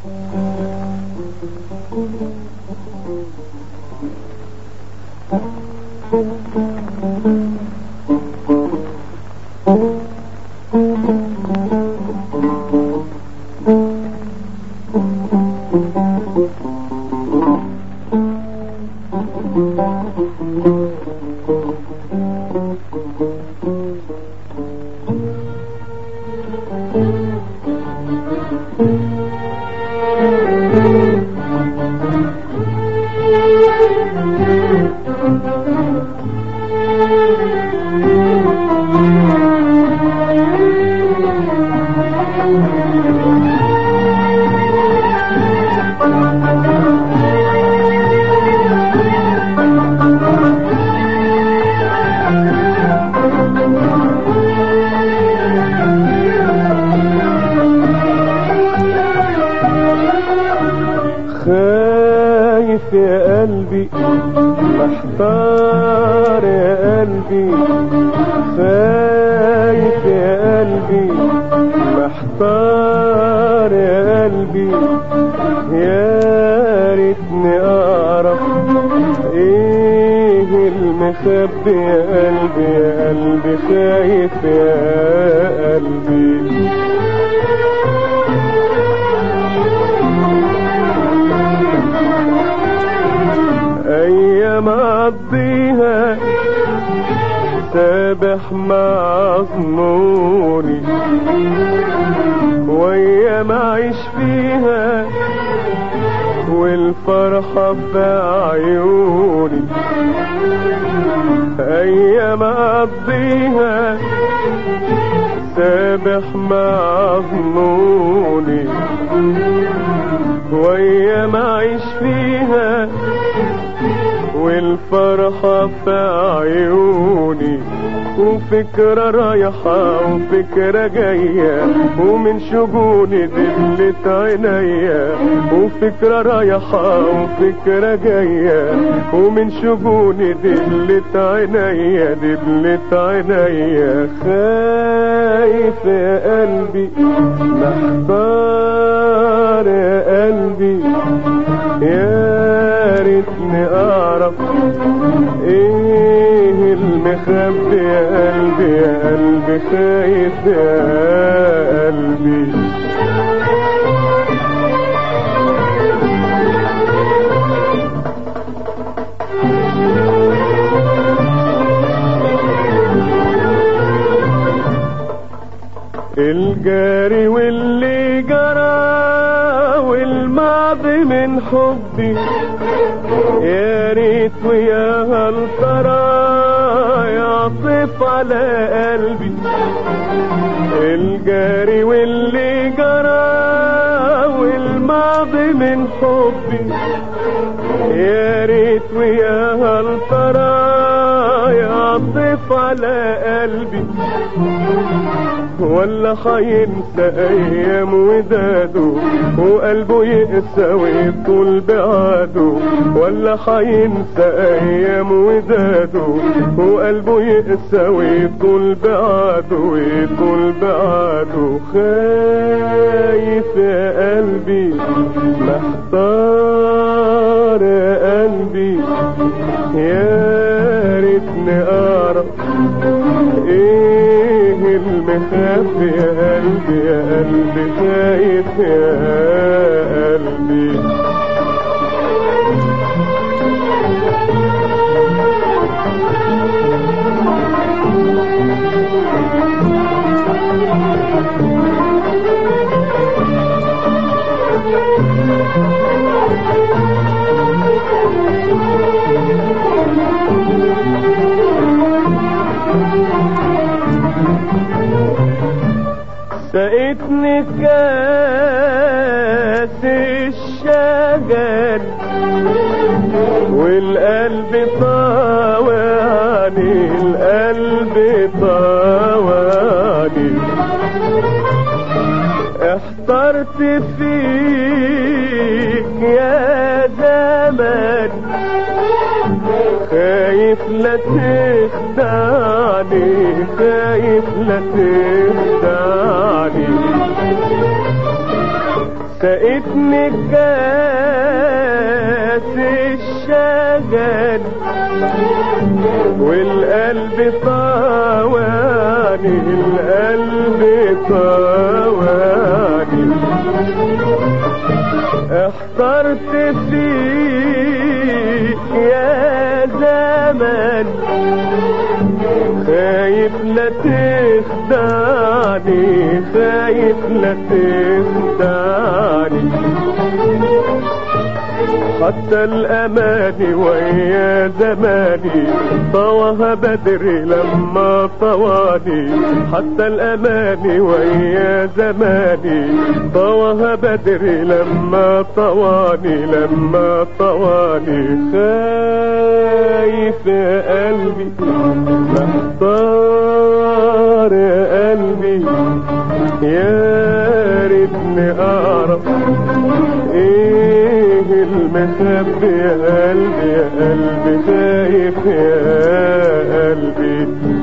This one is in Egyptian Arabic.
خايف يا قلبي محتار يا قلبي خايف يا قلبي محتار يا قلبي يا ريتني اعرف ايه المخبي يا قلبي يا قلبي خايف يا قلبي ايام اقضيها سابح مع ظنوني وايام اعيش فيها والفرحة في عيوني ايام اقضيها سابح مع ظنوني وايام اعيش فيها والفرحة في عيوني وفكرة رايحة وفكرة جاية ومن شجوني دلت عينيا وفكرة رايحة وفكرة جاية ومن شجوني دلت عينيا دلت عينيا خايف يا قلبي محتار يا قلبي يا ريتني اعرف ايه المخبي يا قلبي يا قلبي خايف يا قلبي الجاري واللي جرى والماضي من حبي يا ريت ويا هل ترى يعطف على قلبي الجاري واللي جرى والماضي من حبي يا ريت ويا هل ترى يعطف على قلبي ولا حينسى ايام وداده وقلبه يقسى ويطول بعاده ولا حينسى ايام وداده وقلبه يقسى ويطول بعاده ويطول بعاده خايف يا قلبي محتار يا قلبي يا ريتني اعرف ايه المخافي يا قلبي يا قلبي خايف يا قلبي سقتني كاس الشجر والقلب طاوعني القلب طاوعني احترت فيك يا زمان خايف لا تخدعني خايف لا تخدعني سقتني كاس الشجن والقلب طواني القلب طواني احترت فيك يا زمن خايف لا تخدعني خايف لا تخدعني حتى الأماني ويا زماني طواها بدري لما طواني حتى الأماني ويا زماني طواها بدري لما طواني لما طواني خايف يا قلبي محتار يا قلبي يا ريتني أعرف ايه المخبي يا قلبي يا قلبي خايف يا قلبي